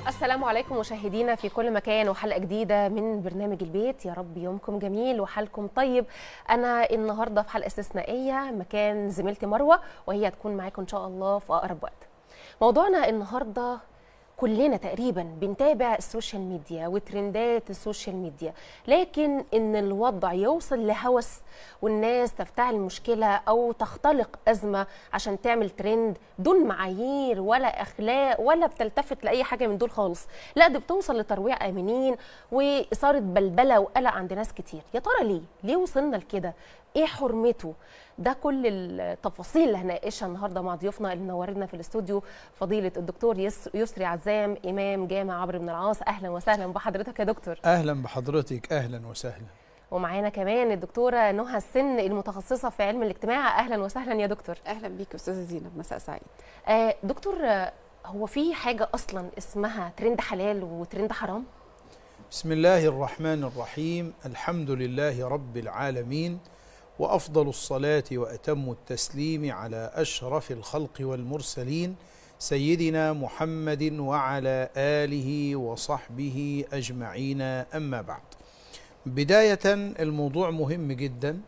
السلام عليكم مشاهدينا في كل مكان وحلقه جديده من برنامج البيت يا رب يومكم جميل وحالكم طيب انا النهارده في حلقه استثنائيه مكان زميلتي مروه وهي هتكون معاكم ان شاء الله في اقرب وقت موضوعنا النهارده كلنا تقريبا بنتابع السوشيال ميديا وترندات السوشيال ميديا لكن ان الوضع يوصل لهوس والناس تفتعل مشكله او تختلق ازمه عشان تعمل ترند دون معايير ولا اخلاق ولا بتلتفت لاي حاجه من دول خالص لا دي بتوصل لترويع امنين واثاره بلبله وقلق عند ناس كتير يا ترى ليه ليه وصلنا لكده ايه حرمته ده كل التفاصيل اللي هناقشها النهارده مع ضيوفنا اللي منورنا في الاستوديو فضيله الدكتور يس- يسري عزام امام جامع عمرو بن العاص اهلا وسهلا بحضرتك يا دكتور اهلا بحضرتك اهلا وسهلا ومعانا كمان الدكتوره نهى السن المتخصصه في علم الاجتماع اهلا وسهلا يا دكتور اهلا بيك استاذه زينب مساء سعيد آه دكتور آه، هو في حاجه اصلا اسمها ترند حلال وترند حرام بسم الله الرحمن الرحيم الحمد لله رب العالمين وافضل الصلاه واتم التسليم على اشرف الخلق والمرسلين سيدنا محمد وعلى اله وصحبه اجمعين اما بعد بدايه الموضوع مهم جدا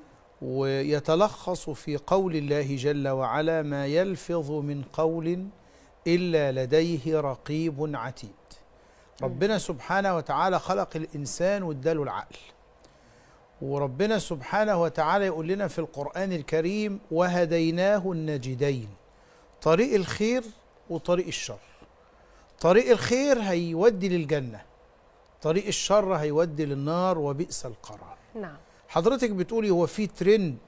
ويتلخص في قول الله جل وعلا ما يلفظ من قول الا لديه رقيب عتيد ربنا سبحانه وتعالى خلق الانسان واداله العقل وربنا سبحانه وتعالى يقول لنا في القران الكريم وهديناه النجدين طريق الخير وطريق الشر طريق الخير هيودي للجنه طريق الشر هيودي للنار وبئس القرار نعم حضرتك بتقولي هو في ترند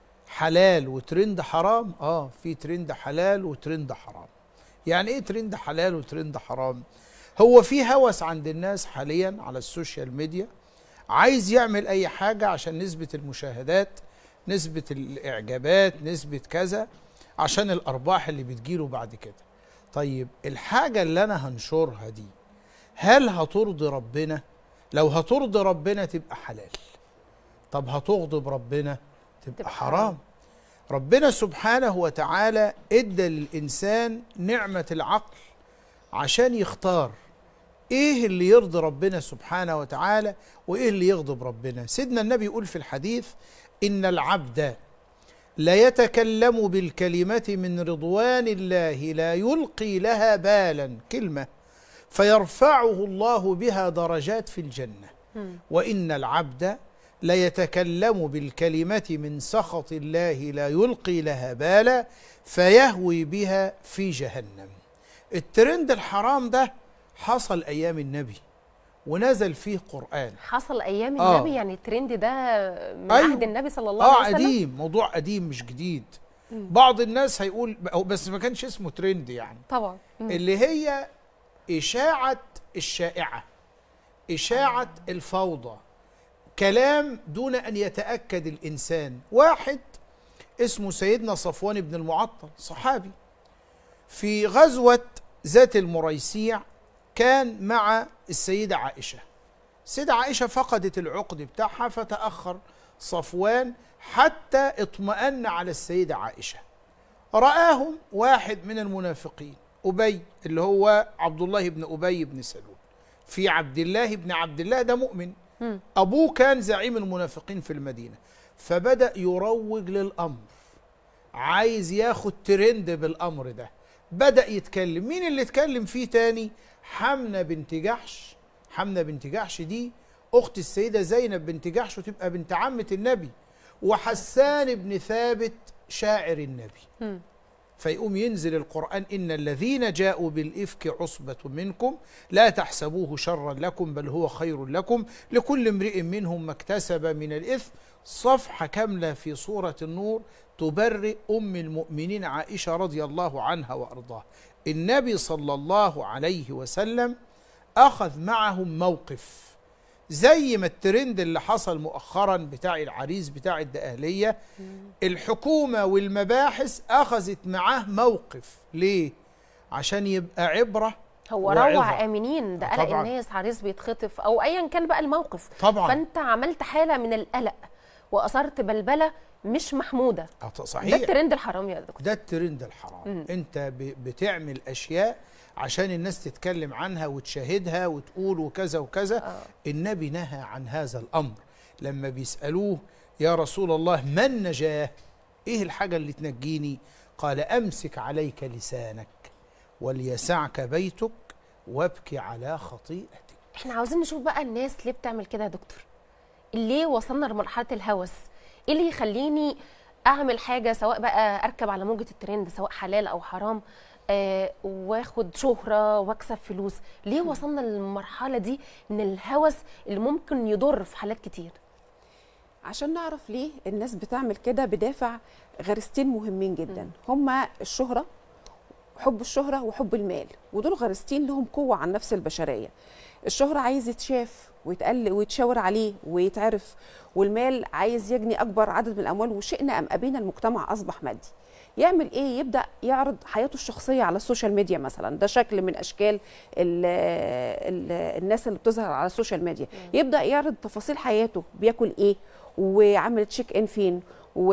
حلال وترند حرام اه في ترند حلال وترند حرام يعني ايه ترند حلال وترند حرام هو في هوس عند الناس حاليا على السوشيال ميديا عايز يعمل اي حاجة عشان نسبة المشاهدات نسبة الاعجابات نسبة كذا عشان الارباح اللي بتجيله بعد كده طيب الحاجة اللي انا هنشرها دي هل هترضي ربنا لو هترضي ربنا تبقى حلال طب هتغضب ربنا تبقى تبقى حرام حرام. ربنا سبحانه وتعالى ادى للانسان نعمه العقل عشان يختار ايه اللي يرضي ربنا سبحانه وتعالى وايه اللي يغضب ربنا سيدنا النبي يقول في الحديث ان العبد لا يتكلم بالكلمه من رضوان الله لا يلقي لها بالا كلمه فيرفعه الله بها درجات في الجنه مم. وإن العبد ليتكلم بالكلمة من سخط الله لا يلقي لها بالا فيهوي بها في جهنم الترند الحرام ده حصل أيام النبي ونزل فيه قرآن حصل ايام آه. النبي يعني الترند ده من أيوه. عهد النبي صلى الله آه عليه وسلم قديم موضوع قديم مش جديد مم. بعض الناس هيقول أو بس ما كانش اسمه ترند يعني طبعا مم. اللي هي إشاعة الشائعة إشاعة الفوضى كلام دون أن يتأكد الإنسان واحد اسمه سيدنا صفوان بن المعطل صحابي في غزوة ذات المريسيع كان مع السيدة عائشة السيدة عائشة فقدت العقد بتاعها فتأخر صفوان حتى اطمأن على السيدة عائشة رآهم واحد من المنافقين أبي اللي هو عبد الله بن أبي بن سلول في عبد الله بن عبد الله ده مؤمن مم. أبوه كان زعيم المنافقين في المدينة فبدأ يروج للأمر عايز ياخد ترند بالأمر ده بدأ يتكلم مين اللي اتكلم فيه تاني حمنة بنت جحش حمنة بنت جحش دي أخت السيدة زينب بنت جحش وتبقى بنت عمة النبي وحسان بن ثابت شاعر النبي مم. فيقوم ينزل القرآن إن الذين جاءوا بالإفك عصبة منكم لا تحسبوه شرا لكم بل هو خير لكم لكل امرئ منهم ما اكتسب من الإثم صفحة كاملة في سورة النور تبرئ أم المؤمنين عائشة رضي الله عنها وأرضاها النبي صلى الله عليه وسلم أخذ معهم موقف زي ما الترند اللي حصل مؤخرا بتاع العريس بتاع الدقهلية الحكومة والمباحث أخذت معاه موقف ليه؟ عشان يبقى عبرة هو وعظة. روع امنين ده قلق طبعاً. الناس عريس بيتخطف او ايا كان بقى الموقف طبعا فانت عملت حاله من القلق واثرت بلبله مش محموده آه، ده صحيح الترند الحرام يا دكتور ده الترند الحرام مم. انت ب- بتعمل اشياء عشان الناس تتكلم عنها وتشاهدها وتقول وكذا وكذا آه. النبي نهى عن هذا الامر لما بيسالوه يا رسول الله ما النجاه ايه الحاجه اللي تنجيني قال امسك عليك لسانك وليسعك بيتك وابكي على خطيئتك احنا عاوزين نشوف بقى الناس ليه بتعمل كده يا دكتور ليه وصلنا لمرحله الهوس ايه اللي يخليني اعمل حاجه سواء بقى اركب على موجه الترند سواء حلال او حرام آه واخد شهره واكسب فلوس ليه وصلنا للمرحله دي من الهوس اللي ممكن يضر في حالات كتير عشان نعرف ليه الناس بتعمل كده بدافع غريزتين مهمين جدا هما الشهرة حب الشهرة وحب المال ودول غريزتين لهم قوة عن نفس البشرية الشهرة عايز يتشاف ويتقل ويتشاور عليه ويتعرف والمال عايز يجني أكبر عدد من الأموال وشئنا أم أبينا المجتمع أصبح مادي يعمل ايه يبدا يعرض حياته الشخصيه على السوشيال ميديا مثلا ده شكل من اشكال ال ال الناس اللي بتظهر على السوشيال ميديا يبدا يعرض تفاصيل حياته بياكل ايه وعامل تشيك ان فين و...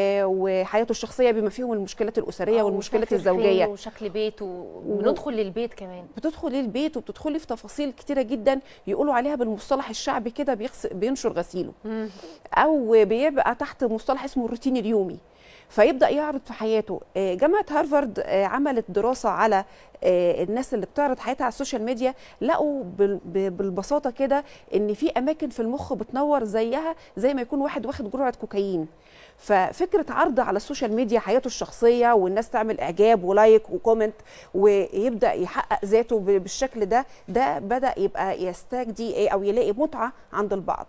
وحياته الشخصيه بما فيهم المشكلات الاسريه أو والمشكلات مسافر فين الزوجيه وشكل بيت وبندخل للبيت كمان بتدخلي البيت وبتدخلي في تفاصيل كتيره جدا يقولوا عليها بالمصطلح الشعبي كده بيغس... بينشر غسيله مم. او بيبقى تحت مصطلح اسمه الروتين اليومي فيبدا يعرض في حياته آه، جامعه هارفارد آه، عملت دراسه على آه، الناس اللي بتعرض حياتها على السوشيال ميديا لقوا بال- ب- بالبساطه كده ان في اماكن في المخ بتنور زيها زي ما يكون واحد واخد جرعه كوكايين ففكره عرض على السوشيال ميديا حياته الشخصيه والناس تعمل اعجاب ولايك وكومنت ويبدا يحقق ذاته ب- بالشكل ده ده بدا يبقى يستجدي إيه او يلاقي متعه عند البعض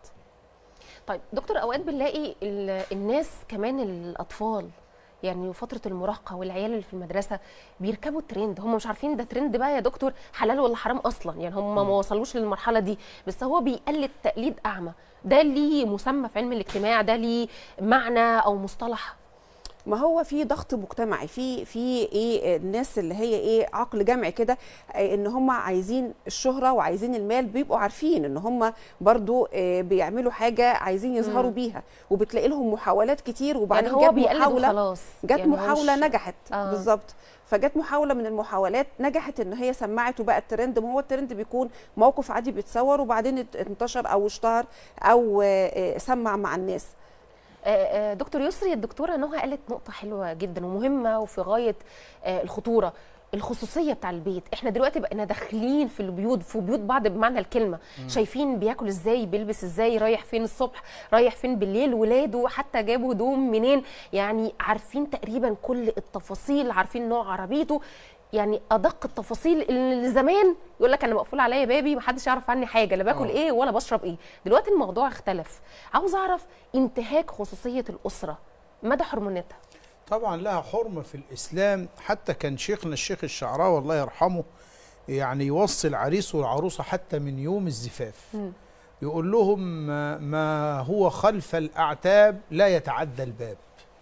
طيب دكتور اوقات بنلاقي ال- الناس كمان الاطفال يعني فتره المراهقه والعيال اللي في المدرسه بيركبوا الترند هم مش عارفين ده ترند بقى يا دكتور حلال ولا حرام اصلا يعني هم ما وصلوش للمرحله دي بس هو بيقلد تقليد اعمى ده ليه مسمى في علم الاجتماع ده ليه معنى او مصطلح ما هو في ضغط مجتمعي في في ايه الناس اللي هي ايه عقل جمعي كده آه، ان هم عايزين الشهره وعايزين المال بيبقوا عارفين ان هم برضو آه، بيعملوا حاجه عايزين يظهروا مم. بيها وبتلاقي لهم محاولات كتير وبعدين يعني هو جت بيقلد محاوله وخلاص جت يعني هو محاوله مش- نجحت آه. بالظبط فجت محاوله من المحاولات نجحت ان هي سمعت وبقى الترند ما هو الترند بيكون موقف عادي بيتصور وبعدين ات- انتشر او اشتهر او آه، آه، سمع مع الناس آه، آه، دكتور يسري الدكتوره نهى قالت نقطه حلوه جدا ومهمه وفي غايه آه، الخطوره الخصوصيه بتاع البيت احنا دلوقتي بقينا داخلين في البيوت في بيوت بعض بمعنى الكلمه شايفين بياكل ازاي بيلبس ازاي رايح فين الصبح رايح فين بالليل ولاده حتى جابوا هدوم منين يعني عارفين تقريبا كل التفاصيل عارفين نوع عربيته يعني ادق التفاصيل اللي زمان يقول لك انا مقفول عليا بابي محدش يعرف عني حاجه لا باكل آه. ايه ولا بشرب ايه دلوقتي الموضوع اختلف عاوز اعرف انتهاك خصوصيه الاسره مدى حرمانيتها طبعا لها حرمة في الإسلام حتى كان شيخنا الشيخ الشعراوي الله يرحمه يعني يوصي العريس والعروسة حتى من يوم الزفاف مم. يقول لهم ما- ما هو خلف الأعتاب لا يتعدى الباب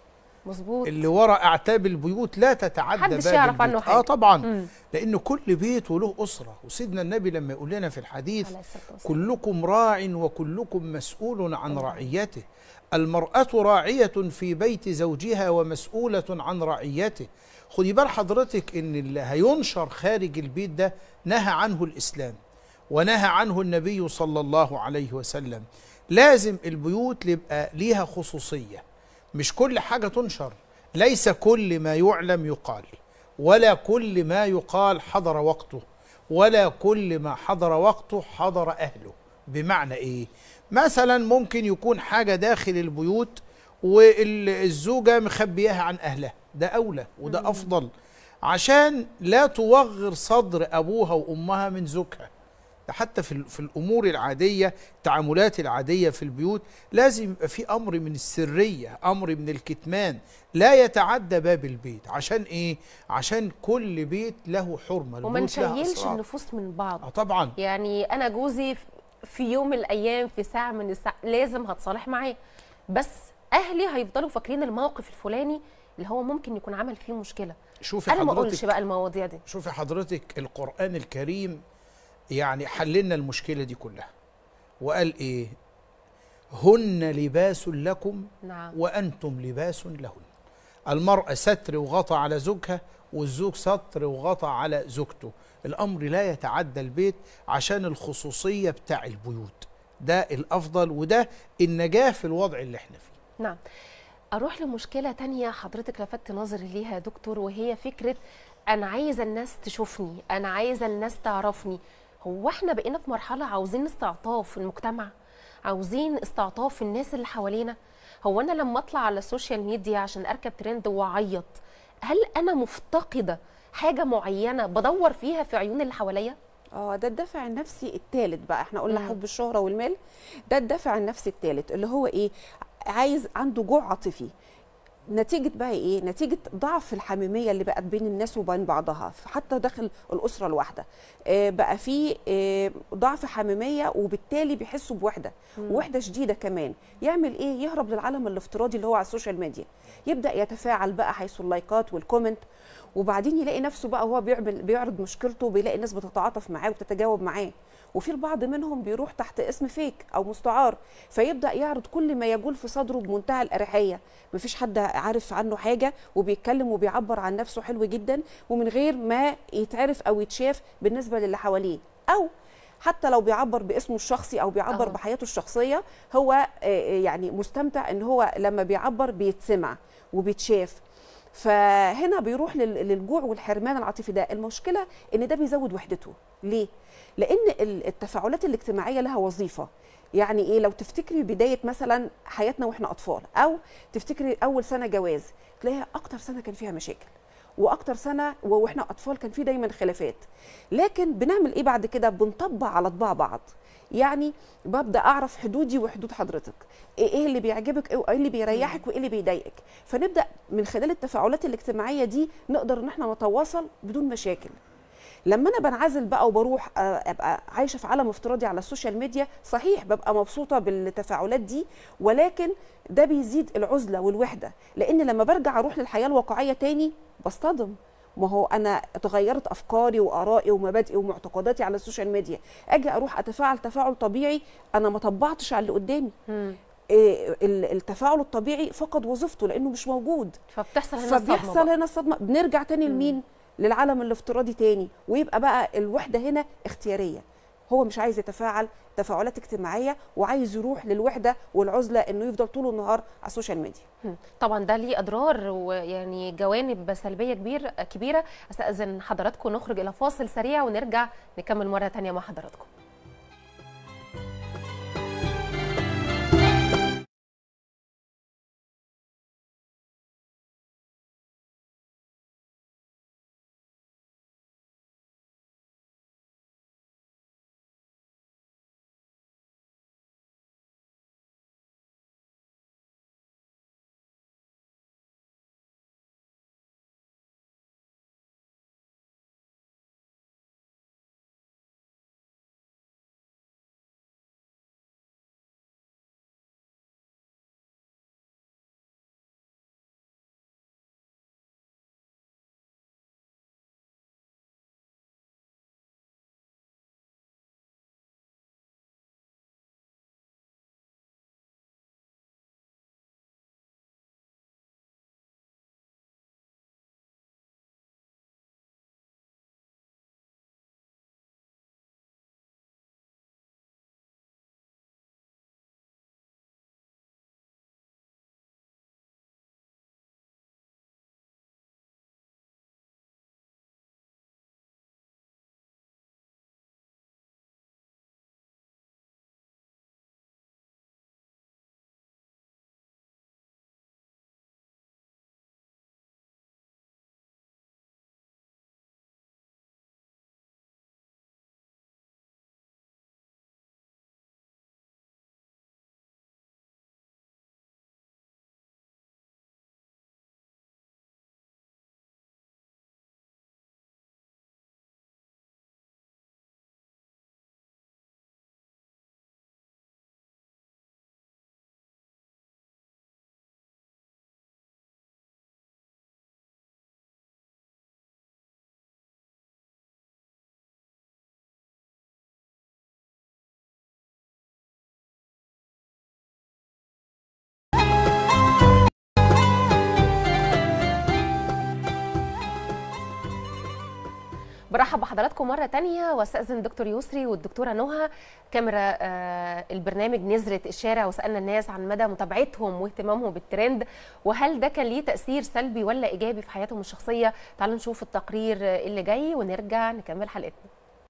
مظبوط اللي وراء أعتاب البيوت لا تتعدى محدش باب يعرف البيت. عنه حاجة. آه طبعا مم. لأن كل بيت وله أسرة وسيدنا النبي لما يقول لنا في الحديث عليه الصلاة والسلام. كلكم راع وكلكم مسؤول عن رعيته المرأة راعية في بيت زوجها ومسؤولة عن رعيته خدي بال حضرتك ان اللي هينشر خارج البيت ده نهى عنه الإسلام ونهى عنه النبي صلى الله عليه وسلم لازم البيوت يبقى ليها خصوصية مش كل حاجة تنشر ليس كل ما يعلم يقال ولا كل ما يقال حضر وقته ولا كل ما حضر وقته حضر أهله بمعنى إيه؟ مثلا ممكن يكون حاجة داخل البيوت والزوجة مخبياها عن أهلها ده أولى وده أفضل عشان لا توغر صدر أبوها وأمها من زوجها ده حتى في ال- في الامور العاديه التعاملات العاديه في البيوت لازم يبقى في امر من السريه امر من الكتمان لا يتعدى باب البيت عشان ايه عشان كل بيت له حرمه وما البيوت لها نشيلش أسرار. النفوس من بعض اه طبعا يعني انا جوزي في- في يوم من الايام في ساعه من الساعة لازم هتصالح معاه بس اهلي هيفضلوا فاكرين الموقف الفلاني اللي هو ممكن يكون عمل فيه مشكله شوفي انا ما اقولش حضرتك بقى المواضيع دي شوفي حضرتك القرآن الكريم يعني حللنا المشكلة دي كلها وقال إيه هن لباس لكم نعم وأنتم لباس لهن المرأة ستر وغطى على زوجها والزوج ستر وغطى على زوجته الأمر لا يتعدى البيت عشان الخصوصية بتاع البيوت ده الأفضل وده النجاة في الوضع اللي احنا فيه نعم اروح لمشكله تانية حضرتك لفتت نظري ليها يا دكتور وهي فكره انا عايزه الناس تشوفني انا عايزه الناس تعرفني هو احنا بقينا في مرحله عاوزين استعطاف في المجتمع عاوزين استعطاف في الناس اللي حوالينا هو انا لما اطلع على السوشيال ميديا عشان اركب ترند واعيط هل انا مفتقده حاجه معينه بدور فيها في عيون اللي حواليا اه ده الدافع النفسي الثالث بقى احنا قلنا مم. حب الشهره والمال ده الدافع النفسي الثالث اللي هو ايه عايز عنده جوع عاطفي نتيجة بقى ايه؟ نتيجة ضعف الحميمية اللي بقت بين الناس وبين بعضها حتى داخل الأسرة الواحدة آه بقى في آه ضعف حميمية وبالتالي بيحسوا بوحدة ووحدة شديدة كمان يعمل ايه؟ يهرب للعالم الافتراضي اللي هو على السوشيال ميديا يبدأ يتفاعل بقى حيث اللايكات والكومنت وبعدين يلاقي نفسه بقى هو بيعمل بيعرض مشكلته بيلاقي الناس بتتعاطف معاه وبتتجاوب معاه وفي البعض منهم بيروح تحت اسم فيك او مستعار فيبدا يعرض كل ما يجول في صدره بمنتهى الاريحيه مفيش حد عارف عنه حاجه وبيتكلم وبيعبر عن نفسه حلو جدا ومن غير ما يتعرف او يتشاف بالنسبه للي حواليه او حتى لو بيعبر باسمه الشخصي او بيعبر أهو. بحياته الشخصيه هو آه، يعني مستمتع ان هو لما بيعبر بيتسمع وبيتشاف فهنا بيروح لل- للجوع والحرمان العاطفي ده المشكله ان ده بيزود وحدته ليه لان ال- التفاعلات الاجتماعيه لها وظيفه يعني ايه لو تفتكري بدايه مثلا حياتنا واحنا اطفال او تفتكري اول سنه جواز تلاقيها اكتر سنه كان فيها مشاكل واكتر سنه و- واحنا اطفال كان في دايما خلافات لكن بنعمل ايه بعد كده بنطبق على طباع بعض يعني ببدا اعرف حدودي وحدود حضرتك ايه إيه اللي بيعجبك ايه اللي بيريحك وايه اللي بيضايقك فنبدا من خلال التفاعلات الاجتماعيه دي نقدر ان احنا نتواصل بدون مشاكل لما انا بنعزل بقى وبروح آه، ابقى عايشه في عالم افتراضي على السوشيال ميديا صحيح ببقى مبسوطه بالتفاعلات دي ولكن ده بيزيد العزله والوحده لان لما برجع اروح للحياه الواقعيه تاني بصطدم ما هو انا اتغيرت افكاري وارائي ومبادئي ومعتقداتي على السوشيال ميديا اجي اروح اتفاعل تفاعل طبيعي انا ما طبعتش على اللي قدامي مم. إيه، ال- التفاعل الطبيعي فقد وظيفته لانه مش موجود فبتحصل هنا الصدمه فبيحصل بقى. هنا الصدمه بنرجع تاني لمين للعالم الافتراضي تاني ويبقى بقى الوحده هنا اختياريه هو مش عايز يتفاعل تفاعلات اجتماعيه وعايز يروح للوحده والعزله انه يفضل طول النهار على السوشيال ميديا مم. طبعا ده ليه اضرار ويعني جوانب سلبيه كبير كبيره استاذن حضراتكم نخرج الى فاصل سريع ونرجع نكمل مره تانية مع حضراتكم برحب بحضراتكم مرة تانية واستأذن دكتور يسري والدكتورة نهى كاميرا آه، البرنامج نزرة الشارع وسألنا الناس عن مدى متابعتهم واهتمامهم بالترند وهل ده كان ليه تأثير سلبي ولا إيجابي في حياتهم الشخصية تعالوا نشوف التقرير آه، اللي جاي ونرجع نكمل حلقتنا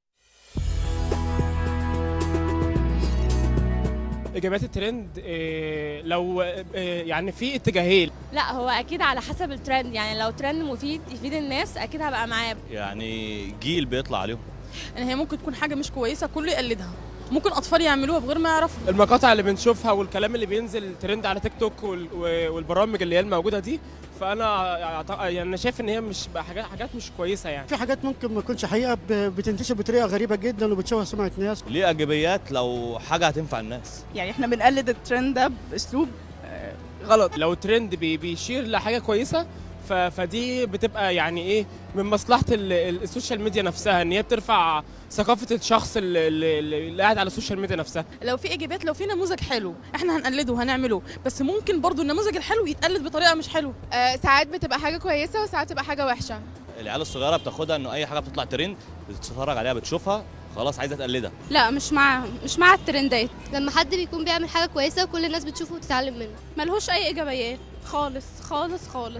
اجابات الترند إيه، لو إيه، يعني في اتجاهين لا هو اكيد على حسب الترند يعني لو ترند مفيد يفيد الناس اكيد هبقى معاه يعني جيل بيطلع عليهم يعني هي ممكن تكون حاجه مش كويسه كله يقلدها ممكن اطفال يعملوها بغير ما يعرفوا المقاطع اللي بنشوفها والكلام اللي بينزل ترند على تيك توك وال- و- والبرامج اللي هي الموجوده دي فانا أعت- يعني انا شايف ان هي مش بقى حاجات حاجات مش كويسه يعني في حاجات ممكن ما تكونش حقيقه ب- بتنتشر بطريقه غريبه جدا وبتشوه سمعه ناس ليه ايجابيات لو حاجه هتنفع الناس يعني احنا بنقلد الترند ده باسلوب آه، غلط لو ترند بي بيشير لحاجه كويسه ف- فدي بتبقى يعني ايه من مصلحه ال- ال- السوشيال ميديا نفسها ان هي بترفع ثقافه الشخص اللي, اللي, اللي قاعد على السوشيال ميديا نفسها لو في اجابات لو في نموذج حلو احنا هنقلده وهنعمله بس ممكن برضو النموذج الحلو يتقلد بطريقه مش حلوه آه، ساعات بتبقى حاجة كويسة وساعات تبقى حاجة وحشة العيال الصغيره بتاخدها انه اي حاجه بتطلع ترند بتتفرج عليها بتشوفها خلاص عايزه تقلدها لا مش مع مش مع الترندات لما حد بيكون بيعمل حاجة كويسة وكل الناس بتشوفه وتتعلم منه ملهوش أي إيجابيات خالص خالص خالص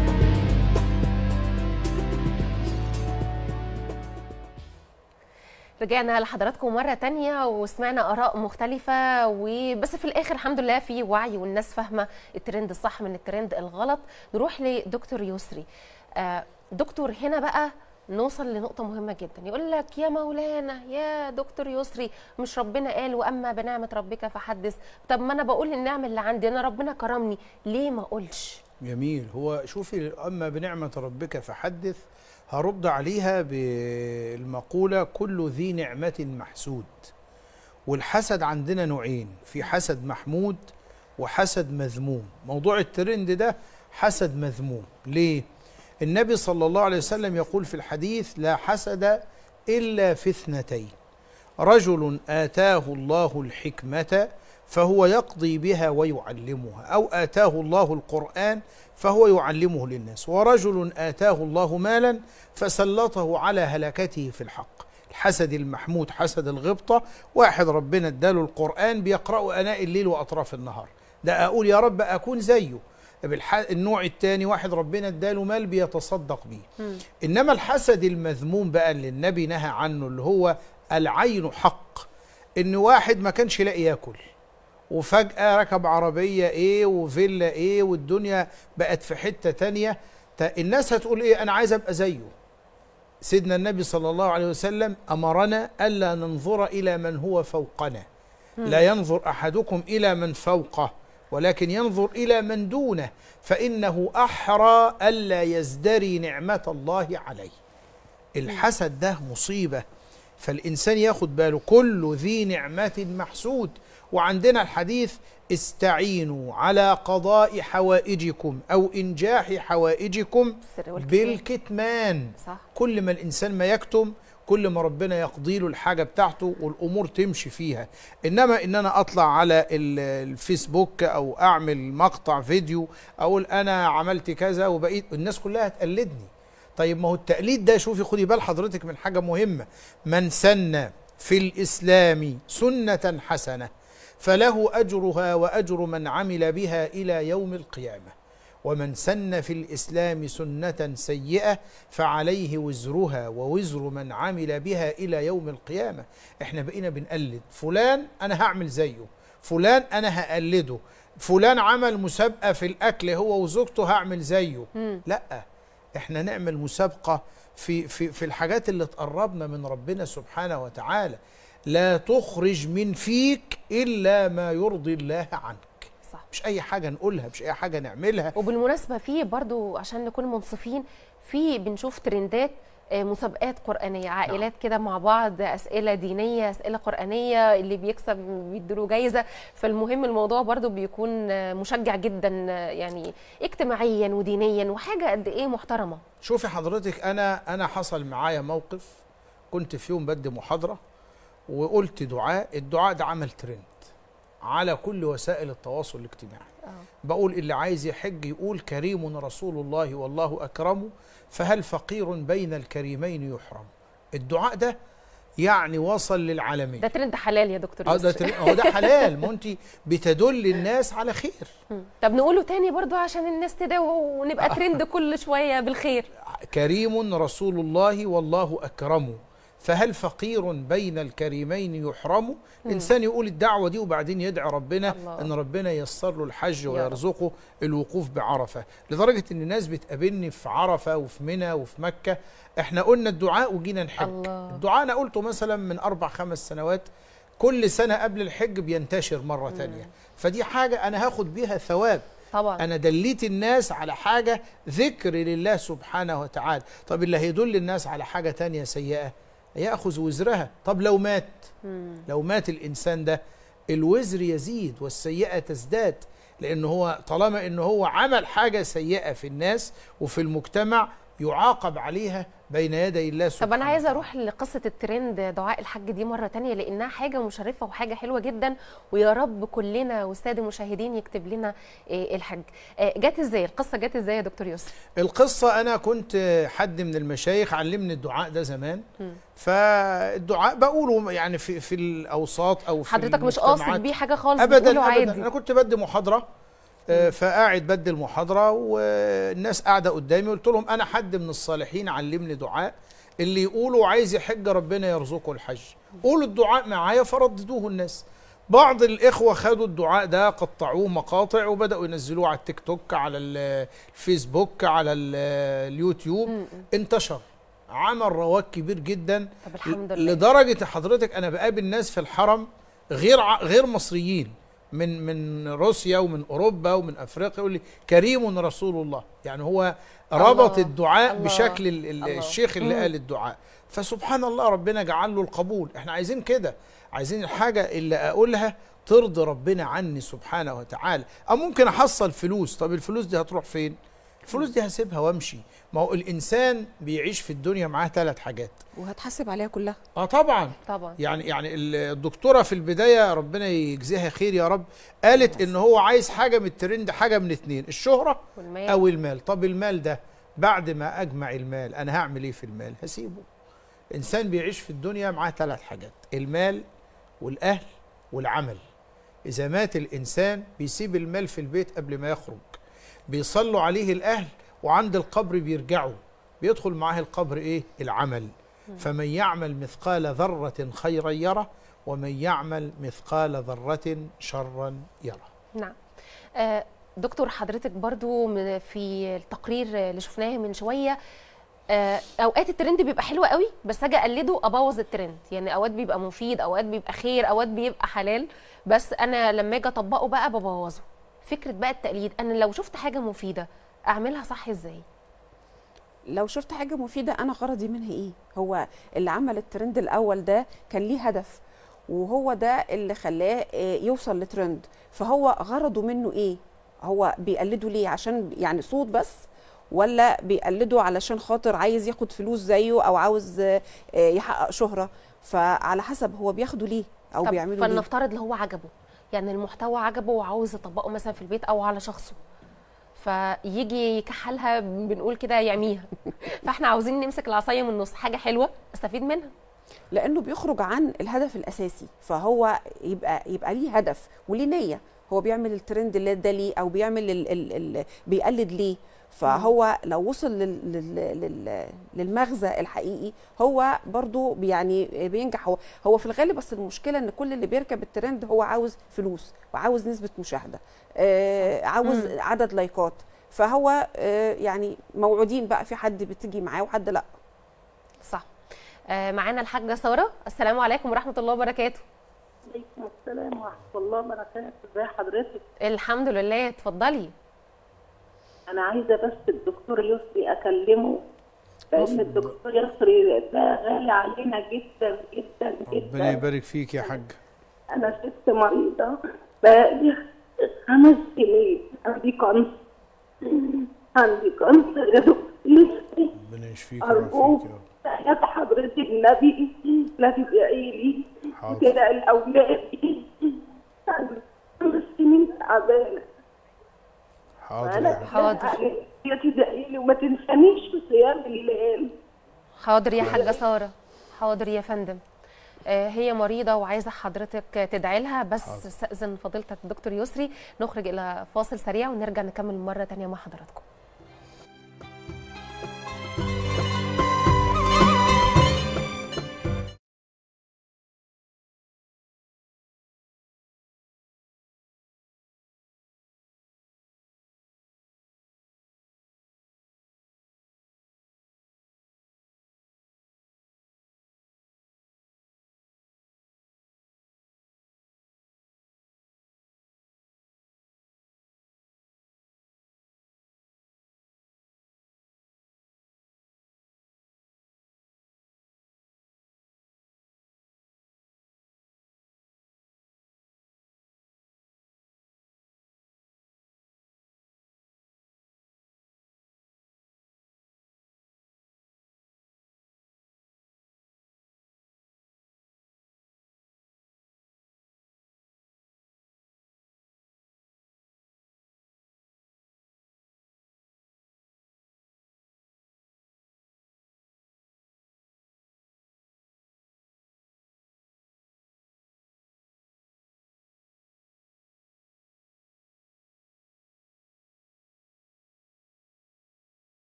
رجعنا لحضراتكم مرة تانية وسمعنا آراء مختلفة وبس في الآخر الحمد لله في وعي والناس فاهمة الترند الصح من الترند الغلط نروح لدكتور يسري آه، دكتور هنا بقى نوصل لنقطة مهمة جدا يقول لك يا مولانا يا دكتور يسري مش ربنا قال وأما بنعمة ربك فحدث طب ما أنا بقول النعمة اللي عندي أنا ربنا كرمني ليه ما أقولش جميل هو شوفي أما بنعمة ربك فحدث هرد عليها بالمقولة كل ذي نعمة محسود والحسد عندنا نوعين في حسد محمود وحسد مذموم موضوع الترند ده حسد مذموم ليه؟ النبي صلى الله عليه وسلم يقول في الحديث لا حسد إلا في اثنتين رجل آتاه الله الحكمة فهو يقضي بها ويعلمها أو آتاه الله القرآن فهو يعلمه للناس ورجل آتاه الله مالا فسلطه على هلكته في الحق الحسد المحمود حسد الغبطة واحد ربنا اداله القرآن بيقرأه أناء الليل وأطراف النهار ده أقول يا رب أكون زيه بالح... النوع الثاني واحد ربنا اداله مال بيتصدق بيه انما الحسد المذموم بقى اللي النبي نهى عنه اللي هو العين حق ان واحد ما كانش لاقي ياكل وفجأة ركب عربية ايه وفيلا ايه والدنيا بقت في حتة تانية تا- الناس هتقول ايه انا عايز ابقى زيه سيدنا النبي صلى الله عليه وسلم امرنا الا ننظر الى من هو فوقنا لا ينظر احدكم الى من فوقه ولكن ينظر الى من دونه فانه احرى الا يزدري نعمه الله عليه الحسد ده مصيبه فالانسان ياخد باله كل ذي نعمه محسود وعندنا الحديث استعينوا على قضاء حوائجكم او انجاح حوائجكم السر والكتمان. بالكتمان صح كل ما الانسان ما يكتم كل ما ربنا يقضي له الحاجه بتاعته والامور تمشي فيها انما ان انا اطلع على ال- الفيسبوك او اعمل مقطع فيديو اقول انا عملت كذا وبقيت الناس كلها تقلدني طيب ما هو التقليد ده شوفي خدي بال حضرتك من حاجه مهمه من سن في الاسلام سنه حسنه فله اجرها واجر من عمل بها الى يوم القيامه ومن سن في الإسلام سنة سيئة فعليه وزرها ووزر من عمل بها إلى يوم القيامة احنا بقينا بنقلد فلان أنا هعمل زيه فلان أنا هقلده فلان عمل مسابقة في الأكل هو وزوجته هعمل زيه مم. لا احنا نعمل مسابقة في, في, في الحاجات اللي تقربنا من ربنا سبحانه وتعالى لا تخرج من فيك إلا ما يرضي الله عنك صح مش اي حاجه نقولها مش اي حاجه نعملها وبالمناسبة في برضو عشان نكون منصفين في بنشوف ترندات آه، مسابقات قرآنية عائلات كده مع بعض أسئلة دينية أسئلة قرآنية اللي بيكسب بيديله جايزة فالمهم الموضوع برضو بيكون آه، مشجع جدا آه، يعني اجتماعيا ودينيا وحاجة قد إيه محترمة شوفي حضرتك انا انا حصل معايا موقف كنت في يوم بدي محاضره وقلت دعاء الدعاء ده عمل ترند على كل وسائل التواصل الاجتماعي بقول اللي عايز يحج يقول كريم رسول الله والله اكرمه فهل فقير بين الكريمين يحرم الدعاء ده يعني وصل للعالمين ده ترند حلال يا دكتور اه ده يوسف تر- هو ده حلال ما انت بتدل الناس على خير مم. طب نقوله تاني برضو عشان الناس تدعو ونبقى ترند كل شويه بالخير كريم رسول الله والله أكرم فهل فقير بين الكريمين يحرم الإنسان يقول الدعوة دي وبعدين يدعي ربنا الله. أن ربنا ييسر له الحج رب. ويرزقه الوقوف بعرفة لدرجة أن الناس بتقابلني في عرفة وفي منى وفي مكة احنا قلنا الدعاء وجينا نحج الله. الدعاء أنا قلته مثلا من أربع خمس سنوات كل سنة قبل الحج بينتشر مرة تانية فدي حاجة أنا هاخد بيها ثواب طبعا انا دليت الناس على حاجه ذكر لله سبحانه وتعالى طب اللي هيدل الناس على حاجه تانية سيئه ياخذ وزرها طب لو مات مم. لو مات الانسان ده الوزر يزيد والسيئه تزداد لان هو طالما ان هو عمل حاجه سيئه في الناس وفي المجتمع يعاقب عليها بين يدي الله طب سبحانه انا عايزه وتعالى. اروح لقصه الترند دعاء الحج دي مره تانية لانها حاجه مشرفه وحاجه حلوه جدا ويا رب كلنا والساده المشاهدين يكتب لنا آه، الحج آه، جت ازاي القصه جت ازاي يا دكتور يوسف القصة أنا كنت حد من المشايخ علمني الدعاء ده زمان فالدعاء بقوله يعني في في الأوساط أو في حضرتك مش المجتمعات. قاصد بيه حاجه خالص ابدا بتقوله ابدا عادي انا كنت بدي محاضره آه، فقاعد بدي المحاضره والناس قاعده قدامي قلت لهم انا حد من الصالحين علمني دعاء اللي يقولوا عايز يحج ربنا يرزقه الحج قولوا الدعاء معايا فرددوه الناس بعض الاخوه خدوا الدعاء ده قطعوه مقاطع وبداوا ينزلوه على التيك توك على ال- الفيسبوك على ال- اليوتيوب انتشر عمل رواج كبير جدا طب الحمد لله لدرجه حضرتك انا بقابل ناس في الحرم غير ع- غير مصريين من من روسيا ومن اوروبا ومن افريقيا يقول لي كريم رسول الله يعني هو ربط الله، الدعاء الله، بشكل ال- ال- الله. الشيخ اللي مم. قال الدعاء فسبحان الله ربنا جعل له القبول احنا عايزين كده عايزين الحاجه اللي اقولها ترضي ربنا عني سبحانه وتعالى او ممكن احصل فلوس طب الفلوس دي هتروح فين الفلوس دي هسيبها وامشي ما هو الانسان بيعيش في الدنيا معاه ثلاث حاجات وهتحاسب عليها كلها اه طبعا طبعا يعني يعني الدكتوره في البدايه ربنا يجزيها خير يا رب قالت ان هو عايز حاجه من الترند حاجه من اتنين الشهره والمال. او المال طب المال ده بعد ما اجمع المال انا هعمل ايه في المال هسيبه الانسان بيعيش في الدنيا معاه ثلاث حاجات المال والاهل والعمل اذا مات الانسان بيسيب المال في البيت قبل ما يخرج بيصلوا عليه الاهل وعند القبر بيرجعوا بيدخل معاه القبر ايه العمل فمن يعمل مثقال ذره خيرا يره ومن يعمل مثقال ذره شرا يره نعم آه، دكتور حضرتك برضو من- في التقرير اللي شفناه من شويه آه، اوقات الترند بيبقى حلو قوي بس اجي اقلده ابوظ الترند يعني اوقات بيبقى مفيد اوقات بيبقى خير اوقات بيبقى حلال بس انا لما اجي اطبقه بقى ببوظه فكره بقى التقليد انا لو شفت حاجه مفيده اعملها صح ازاي لو شفت حاجه مفيده انا غرضي منها ايه هو اللي عمل الترند الاول ده كان ليه هدف وهو ده اللي خلاه آه، يوصل لترند فهو غرضه منه ايه هو بيقلده ليه عشان يعني صوت بس ولا بيقلده علشان خاطر عايز ياخد فلوس زيه او عاوز آه، آه، يحقق شهره فعلى حسب هو بياخده ليه او طب بيعمله ليه فلنفترض اللي هو عجبه يعني المحتوى عجبه وعاوز يطبقه مثلا في البيت او على شخصه فيجي يكحلها بنقول كده يعميها فاحنا عاوزين نمسك العصايه من النص حاجه حلوه استفيد منها لانه بيخرج عن الهدف الاساسي فهو يبقى يبقى ليه هدف وليه نيه هو بيعمل الترند اللي ده ليه او بيعمل ال ال ال بيقلد ليه فهو لو وصل لل لل لل للمغزى الحقيقي هو برضو يعني بينجح هو هو في الغالب بس المشكله ان كل اللي بيركب الترند هو عاوز فلوس وعاوز نسبه مشاهده آه عاوز مم. عدد لايكات فهو آه يعني موعودين بقى في حد بتيجي معاه وحد لا صح آه معانا الحاجه ساره السلام عليكم ورحمه الله وبركاته عليكم السلام ورحمة الله وبركاته ازي حضرتك الحمد لله اتفضلي أنا عايزة بس الدكتور يسري أكلمه لأن الدكتور يسري ده غالي علينا جدا جدا ربنا جدا يبارك فيك يا حاج أنا ست مريضة بقالي خمس سنين عندي كانسر عندي كانسر يا دكتور يسري ربنا يشفيك أرجوك ويعافيك يا رب تحيات حضرتك النبي لا تدعي لي حاضر. وتدعي لأولادي عندي خمس سنين تعبانة حاضر يا أنا حاج حاضر. يا تدعي لي وما تنسانيش في صيام الليل حاضر يا حاجه ساره حاضر يا فندم آه، هي مريضة وعايزة حضرتك تدعي لها بس حاضر. استأذن فضيلتك دكتور يسري نخرج إلى فاصل سريع ونرجع نكمل مرة تانية مع حضراتكم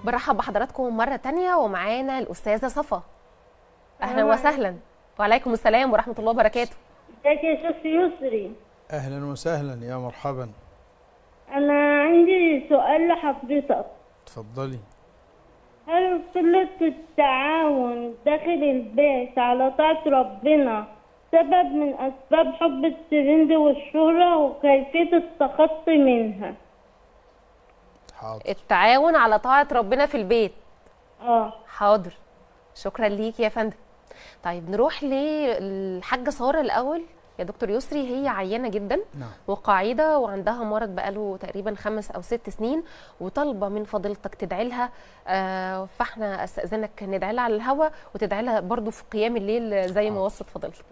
برحب بحضراتكم مرة تانية ومعانا الأستاذة صفا أهلا السلام وسهلا وعليكم السلام ورحمة الله وبركاته ازيك يا شيخ يسري اهلا وسهلا يا مرحبا انا عندي سؤال لحضرتك اتفضلي هل قلة التعاون داخل البيت على طاعة ربنا سبب من أسباب حب الترند والشهرة وكيفية التخطي منها حاضر التعاون على طاعة ربنا في البيت اه حاضر شكرا ليك يا فندم طيب نروح للحاجة سارة الأول يا دكتور يسري هي عيانة جدا نعم وقاعدة وعندها مرض بقاله تقريبا خمس أو ست سنين وطالبة من فضيلتك تدعي لها آه فاحنا أستأذنك ندعي لها على الهوا وتدعي لها برضو في قيام الليل زي ما وصت فضيلتك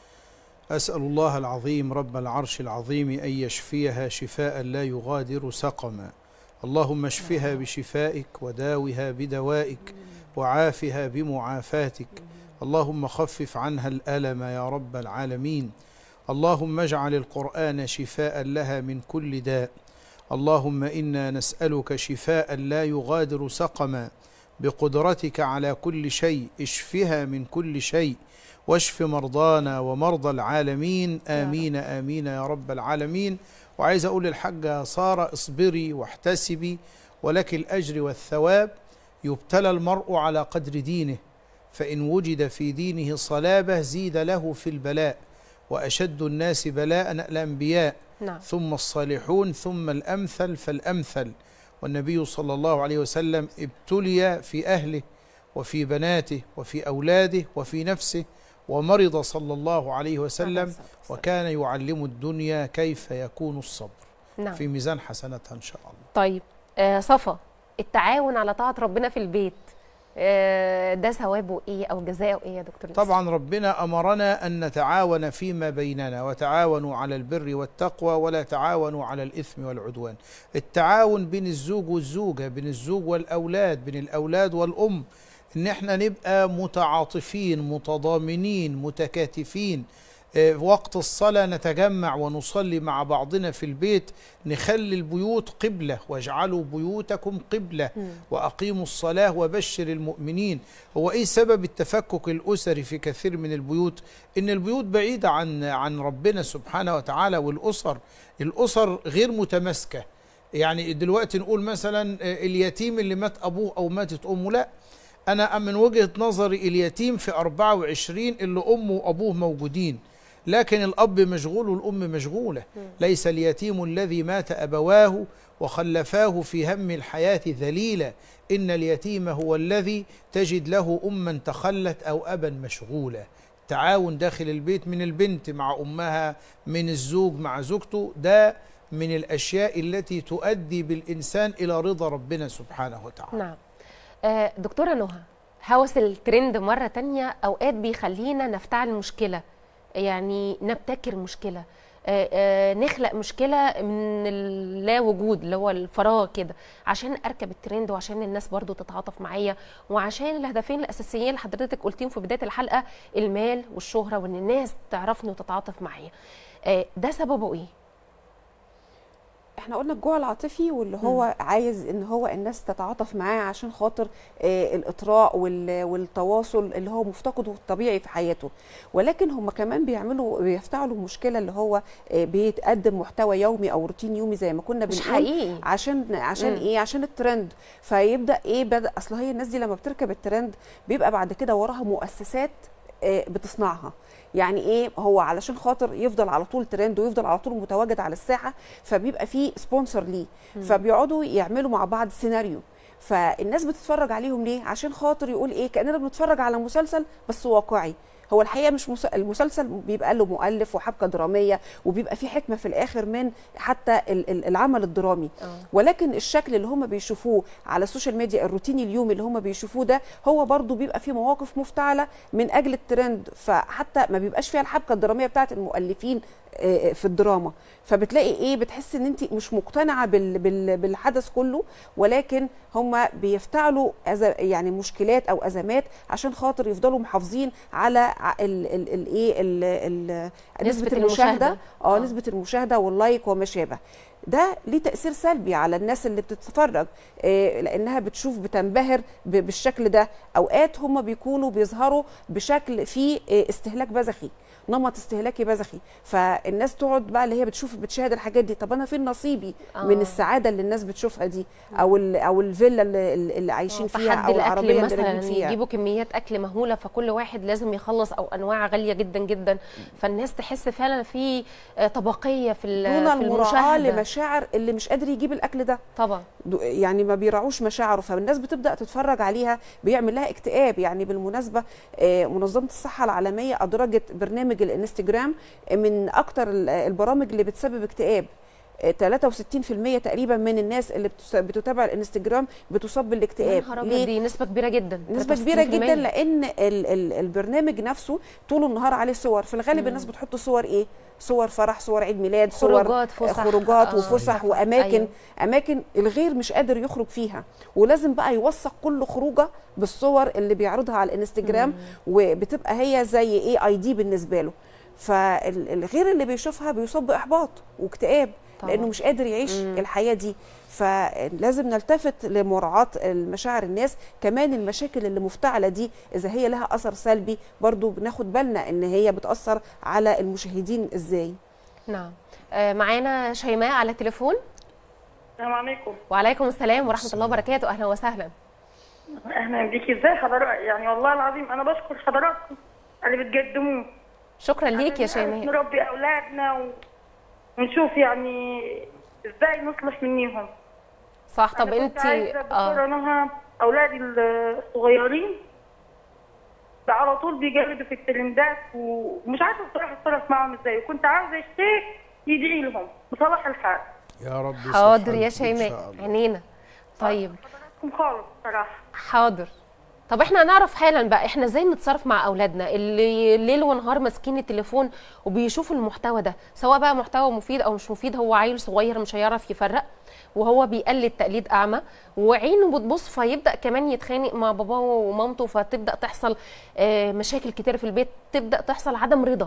أسأل الله العظيم رب العرش العظيم أن يشفيها شفاء لا يغادر سقما اللهم اشفها بشفائك وداوها بدوائك وعافها بمعافاتك اللهم خفف عنها الألم يا رب العالمين اللهم اجعل القرآن شفاء لها من كل داء اللهم إنا نسألك شفاء لا يغادر سقما بقدرتك على كل شيء اشفها من كل شيء واشف مرضانا ومرضى العالمين آمين آمين يا رب العالمين وعايز أقول للحاجة سارة اصبري واحتسبي ولك الأجر والثواب يبتلى المرء على قدر دينه فإن وجد في دينه صلابة زيد له في البلاء وأشد الناس بلاء الأنبياء نعم ثم الصالحون ثم الأمثل فالأمثل والنبي صلى الله عليه وسلم ابتلي في أهله وفي بناته وفي أولاده وفي نفسه ومرض صلى الله عليه وسلم وكان يعلم الدنيا كيف يكون الصبر نعم في ميزان حسناتها إن شاء الله طيب آه صفا التعاون على طاعة ربنا في البيت آه ده ثوابه ايه او جزاؤه ايه يا دكتور يوسف؟ طبعا ربنا أمرنا أن نتعاون فيما بيننا وتعاونوا على البر والتقوى ولا تعاونوا على الإثم والعدوان التعاون بين الزوج والزوجة بين الزوج والأولاد بين الأولاد والأم إن احنا نبقى متعاطفين متضامنين متكاتفين آه، وقت الصلاة نتجمع ونصلي مع بعضنا في البيت نخلي البيوت قبلة واجعلوا بيوتكم قبلة وأقيموا الصلاة وبشر المؤمنين هو إيه سبب التفكك الأسري في كثير من البيوت إن البيوت بعيدة عن عن ربنا سبحانه وتعالى والأسر الأسر غير متماسكة يعني دلوقتي نقول مثلا آه، اليتيم اللي مات أبوه أو ماتت أمه لا أنا من وجهة نظري اليتيم في 24 اللي أمه وأبوه موجودين لكن الأب مشغول والأم مشغولة ليس اليتيم الذي مات أبواه وخلفاه في هم الحياة ذليلا إن اليتيم هو الذي تجد له أما تخلت أو أبا مشغولا تعاون داخل البيت من البنت مع أمها من الزوج مع زوجته ده من الأشياء التي تؤدي بالإنسان إلى رضا ربنا سبحانه وتعالى نعم آه دكتورة نهى هوس الترند مرة تانية أوقات بيخلينا نفتعل مشكلة يعني نبتكر مشكلة آه آه نخلق مشكلة من اللا وجود اللي هو الفراغ كده عشان أركب الترند وعشان الناس برضو تتعاطف معايا وعشان الهدفين الأساسيين اللي حضرتك قلتيهم في بداية الحلقة المال والشهرة وإن الناس تعرفني وتتعاطف معايا آه ده سببه إيه؟ احنا قلنا الجوع العاطفي واللي هو عايز ان هو الناس تتعاطف معاه عشان خاطر آه الاطراء وال- والتواصل اللي هو مفتقده الطبيعي في حياته ولكن هم كمان بيعملوا بيفتعلوا مشكله اللي هو آه بيتقدم محتوى يومي او روتين يومي زي ما كنا مش بنقول حقيقي. عشان عشان مم. ايه عشان الترند فيبدا ايه بدا اصل هي الناس دي لما بتركب الترند بيبقى بعد كده وراها مؤسسات آه، بتصنعها يعني ايه هو علشان خاطر يفضل على طول ترند ويفضل على طول متواجد على الساحه فبيبقى فيه سبونسر ليه مم. فبيقعدوا يعملوا مع بعض سيناريو فالناس بتتفرج عليهم ليه عشان خاطر يقول ايه كاننا بنتفرج على مسلسل بس واقعي هو الحقيقه مش مس... المسلسل بيبقى له مؤلف وحبكه دراميه وبيبقى فيه حكمه في الاخر من حتى ال- ال- العمل الدرامي ولكن الشكل اللي هم بيشوفوه على السوشيال ميديا الروتيني اليومي اللي هم بيشوفوه ده هو برضو بيبقى فيه مواقف مفتعله من اجل الترند فحتى ما بيبقاش فيها الحبكه الدراميه بتاعت المؤلفين آه، في الدراما فبتلاقي ايه بتحس ان انت مش مقتنعه بال بال بالحدث كله ولكن هم بيفتعلوا أز يعني مشكلات او ازمات عشان خاطر يفضلوا محافظين على ع- ال ال ال ايه ال ال نسبة نسبه المشاهدة. المشاهده اه نسبه المشاهده واللايك وما شابه ده ليه تاثير سلبي على الناس اللي بتتفرج آه، لانها بتشوف بتنبهر ب- بالشكل ده اوقات هم بيكونوا بيظهروا بشكل فيه آه، استهلاك بذخي نمط استهلاكي بذخي فالناس تقعد بقى اللي هي بتشوف بتشاهد الحاجات دي طب انا فين نصيبي آه. من السعاده اللي الناس بتشوفها دي او ال- او الفيلا اللي, اللي عايشين فيها تحدي او العربيه الاكل اللي راكبين مثلا فيها يجيبوا كميات اكل مهوله فكل واحد لازم يخلص او انواع غاليه جدا جدا فالناس تحس فعلا في آه، طبقيه في ال- دون في المراعاه المشاهده لمشاعر اللي مش قادر يجيب الاكل ده طبعا دو- يعني ما بيراعوش مشاعره فالناس بتبدا تتفرج عليها بيعمل لها اكتئاب يعني بالمناسبه آه، منظمه الصحه العالميه ادرجت برنامج الانستجرام من اكتر ال- البرامج اللي بتسبب اكتئاب آه، 63% تقريبا من الناس اللي بتس- بتتابع الانستجرام بتصاب يا بالاكتئاب نهار أبيض، دي نسبه كبيره جدا نسبة 63%. كبيرة جدا لأن ال ال البرنامج نفسه طول النهار عليه صور في الغالب الناس بتحط صور إيه؟ صور فرح صور عيد ميلاد صور خروجات، فسح. خروجات آه، وفسح سفر. وأماكن أيوة. أماكن الغير مش قادر يخرج فيها ولازم بقى يوثق كل خروجة بالصور اللي بيعرضها على الانستجرام وبتبقى هي زي ايه اي دي بالنسبة له فالغير اللي بيشوفها بيصاب بإحباط واكتئاب طبعاً. لأنه مش قادر يعيش مم. الحياة دي فلازم نلتفت لمراعاة المشاعر الناس كمان المشاكل اللي مفتعلة دي إذا هي لها أثر سلبي برضو بناخد بالنا إن هي بتأثر على المشاهدين إزاي نعم آه، معانا شيماء على التليفون السلام عليكم وعليكم السلام ورحمه الله وبركاته اهلا وسهلا اهلا بيكي ازاي حضرتك يعني والله العظيم انا بشكر حضراتكم اللي بتقدموه شكرا ليك يا عشان نعرف شيماء نربي اولادنا و... ونشوف يعني ازاي نصلح منيهم صح طب أنا كنت انت عايزة دكتورة اه نهى اولادي الصغيرين ده على طول بيجلدوا في الترندات ومش عارفه بصراحه اتصرف معاهم ازاي وكنت عاوزه الشيخ يدعي لهم بصلاح الحال يا رب يصلح حاضر يا حالكم إن شيماء شاء الله. عينينا طيب حضراتكم خالص بصراحه حاضر طب احنا هنعرف حالا بقى احنا ازاي نتصرف مع اولادنا اللي ليل ونهار ماسكين التليفون وبيشوفوا المحتوى ده سواء بقى محتوى مفيد او مش مفيد هو عيل صغير مش هيعرف يفرق وهو بيقلد تقليد اعمى وعينه بتبص فيبدا كمان يتخانق مع باباه ومامته فتبدا تحصل آه، مشاكل كتير في البيت تبدا تحصل عدم رضا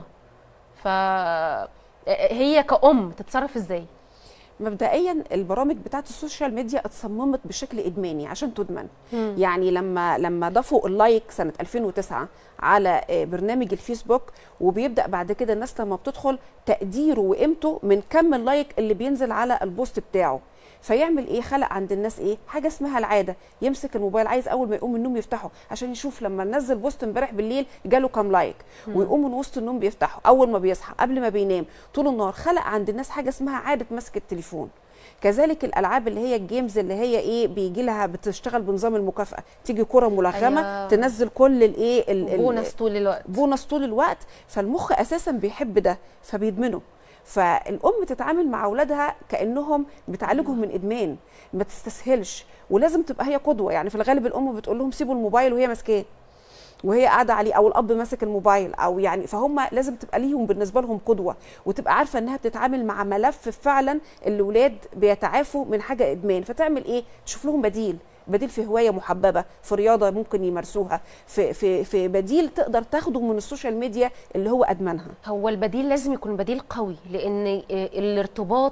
فهي كأم تتصرف ازاي مبدئيا البرامج بتاعت السوشيال ميديا اتصممت بشكل ادماني عشان تدمن مم. يعني لما لما ضافوا اللايك سنه 2009 على آه، برنامج الفيسبوك وبيبدا بعد كده الناس لما بتدخل تقديره وقيمته من كم اللايك اللي بينزل على البوست بتاعه فيعمل ايه خلق عند الناس ايه حاجه اسمها العاده يمسك الموبايل عايز اول ما يقوم من النوم يفتحه عشان يشوف لما نزل بوست امبارح بالليل جاله كام لايك مم. ويقوم من وسط النوم بيفتحه اول ما بيصحى قبل ما بينام طول النهار خلق عند الناس حاجه اسمها عاده مسك التليفون كذلك الالعاب اللي هي الجيمز اللي هي ايه بيجي لها بتشتغل بنظام المكافاه تيجي كره ملغمه أيوة. تنزل كل الايه ال- ال- بونص طول الوقت بونص طول الوقت فالمخ اساسا بيحب ده فبيدمنه فالام تتعامل مع اولادها كانهم بتعالجهم من ادمان ما تستسهلش ولازم تبقى هي قدوه يعني في الغالب الام بتقول لهم سيبوا الموبايل وهي ماسكاه وهي قاعده عليه او الاب ماسك الموبايل او يعني فهم لازم تبقى ليهم بالنسبه لهم قدوه وتبقى عارفه انها بتتعامل مع ملف فعلا الاولاد بيتعافوا من حاجه ادمان فتعمل ايه تشوف لهم بديل بديل في هوايه محببه في رياضه ممكن يمارسوها في في في بديل تقدر تاخده من السوشيال ميديا اللي هو ادمنها هو البديل لازم يكون بديل قوي لان آه، الارتباط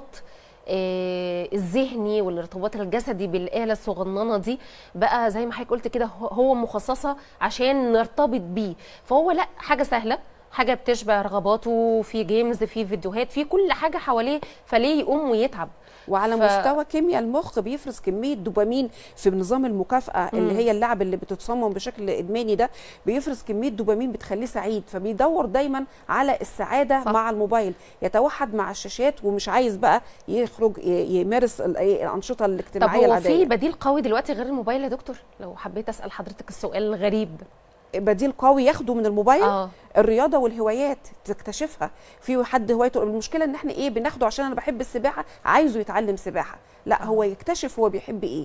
آه، الذهني والارتباط الجسدي بالآلة الصغننة دي بقى زي ما حضرتك قلت كده هو- هو مخصصة عشان نرتبط بيه فهو لا حاجة سهلة حاجة بتشبع رغباته في جيمز في فيديوهات في كل حاجة حواليه فليه يقوم ويتعب وعلى ف- ف... مستوى كيمياء المخ بيفرز كميه دوبامين في نظام المكافاه مم. اللي هي اللعب اللي بتصمم بشكل ادماني ده بيفرز كميه دوبامين بتخليه سعيد فبيدور دايما على السعاده صح. صح. مع الموبايل يتوحد مع الشاشات ومش عايز بقى يخرج ي- يمارس ال- إيه الانشطه طب الاجتماعيه هو العاديه في بديل قوي دلوقتي غير الموبايل يا دكتور لو حبيت اسال حضرتك السؤال الغريب بديل قوي ياخده من الموبايل اه الرياضه والهوايات تكتشفها في حد هوايته المشكله ان احنا ايه بناخده عشان انا بحب السباحه عايزه يتعلم سباحه لا هو يكتشف هو بيحب ايه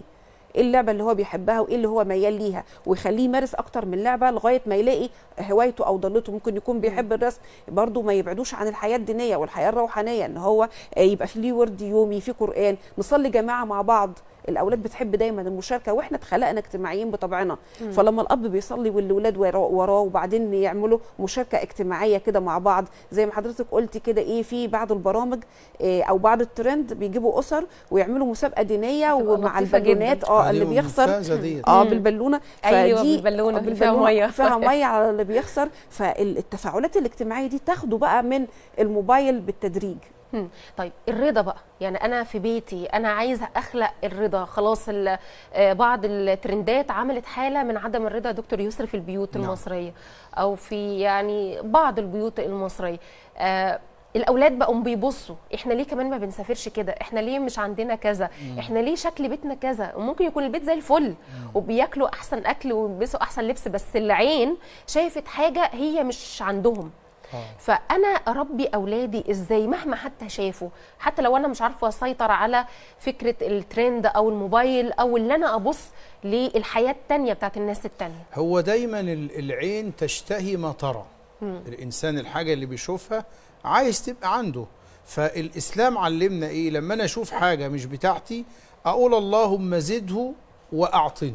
ايه اللعبه اللي هو بيحبها وايه اللي هو ميال ليها ويخليه يمارس اكتر من لعبه لغايه ما يلاقي هوايته او ضلته ممكن يكون بيحب الرسم برضه ما يبعدوش عن الحياه الدينيه والحياه الروحانيه ان هو آه، يبقى في ليه ورد يومي في قران نصلي جماعه مع بعض الاولاد بتحب دايما المشاركه واحنا اتخلقنا اجتماعيين بطبعنا مم. فلما الاب بيصلي والاولاد وراه وراه وبعدين يعملوا مشاركه اجتماعيه كده مع بعض زي ما حضرتك قلتي كده ايه في بعض البرامج إيه او بعض الترند بيجيبوا اسر ويعملوا مسابقه دينيه ومع لطيفة البالونات جداً. اه اللي دي بيخسر ممتازة ديت. اه مم. بالبالونه أيوة، فدي- بالبالونة آه، اللي فيها بالبالونة مية. فيها ميه على اللي بيخسر فالتفاعلات الاجتماعيه دي تاخده بقى من الموبايل بالتدريج مم. طيب الرضا بقى يعني انا في بيتي انا عايزه اخلق الرضا خلاص ال- آه، بعض الترندات عملت حاله من عدم الرضا يا دكتور يسري في البيوت نعم. المصريه او في يعني بعض البيوت المصريه آه الاولاد بقوا بيبصوا احنا ليه كمان ما بنسافرش كده احنا ليه مش عندنا كذا احنا ليه شكل بيتنا كذا وممكن يكون البيت زي الفل وبياكلوا احسن اكل وبيلبسوا احسن لبس بس العين شايفت حاجه هي مش عندهم فانا اربي اولادي ازاي مهما حتى شافوا حتى لو انا مش عارفه اسيطر على فكره الترند او الموبايل او اللي انا ابص للحياه التانية بتاعت الناس التانية هو دايما ال- العين تشتهي ما ترى مم. الانسان الحاجه اللي بيشوفها عايز تبقى عنده فالاسلام علمنا ايه لما انا اشوف حاجه مش بتاعتي اقول اللهم زده واعطني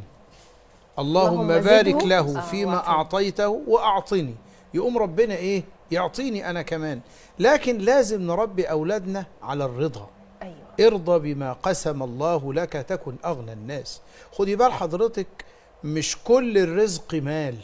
اللهم اللهم بارك زده له آه، فيما وأعطني. اعطيته واعطني يقوم ربنا ايه يعطيني انا كمان لكن لازم نربي اولادنا على الرضا ايوه ارضى بما قسم الله لك تكن اغنى الناس خدي بال حضرتك مش كل الرزق مال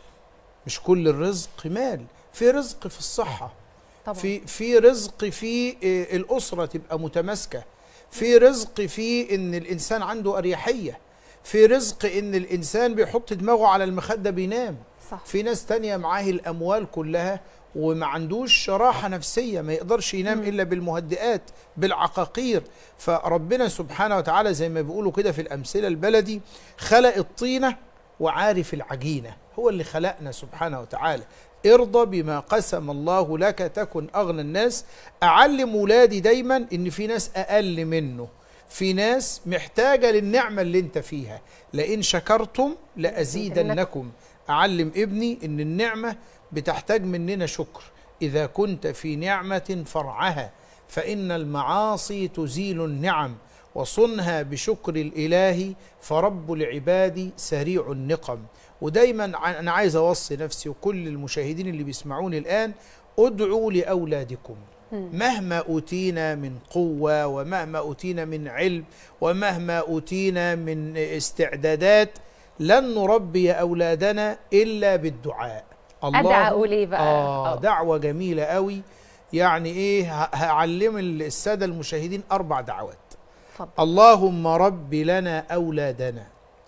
مش كل الرزق مال في رزق في الصحه طبعا في في رزق في آه، الاسره تبقى متماسكه في رزق في ان الانسان عنده اريحيه في رزق ان الانسان بيحط دماغه على المخده بينام صح في ناس تانية معاه الاموال كلها وما عندوش راحة نفسية ما يقدرش ينام مم. إلا بالمهدئات بالعقاقير فربنا سبحانه وتعالى زي ما بيقولوا كده في الأمثلة البلدي خلق الطينة وعارف العجينة هو اللي خلقنا سبحانه وتعالى ارضى بما قسم الله لك تكن أغنى الناس أعلم ولادي دايما إن في ناس أقل منه في ناس محتاجة للنعمة اللي انت فيها لئن شكرتم لأزيدنكم أعلم ابني إن النعمة بتحتاج مننا شكر إذا كنت في نعمة فرعها فإن المعاصي تزيل النعم وصنها بشكر الإله فرب العباد سريع النقم ودايما ع- أنا عايز أوصي نفسي وكل المشاهدين اللي بيسمعوني الآن ادعوا لأولادكم مهما أوتينا من قوة ومهما أوتينا من علم ومهما أوتينا من استعدادات لن نربي أولادنا إلا بالدعاء أدعى ليه بقى؟ آه آه. دعوة جميلة قوي يعني إيه ه- هعلم السادة المشاهدين أربع دعوات اتفضل اللهم رب لنا أولادنا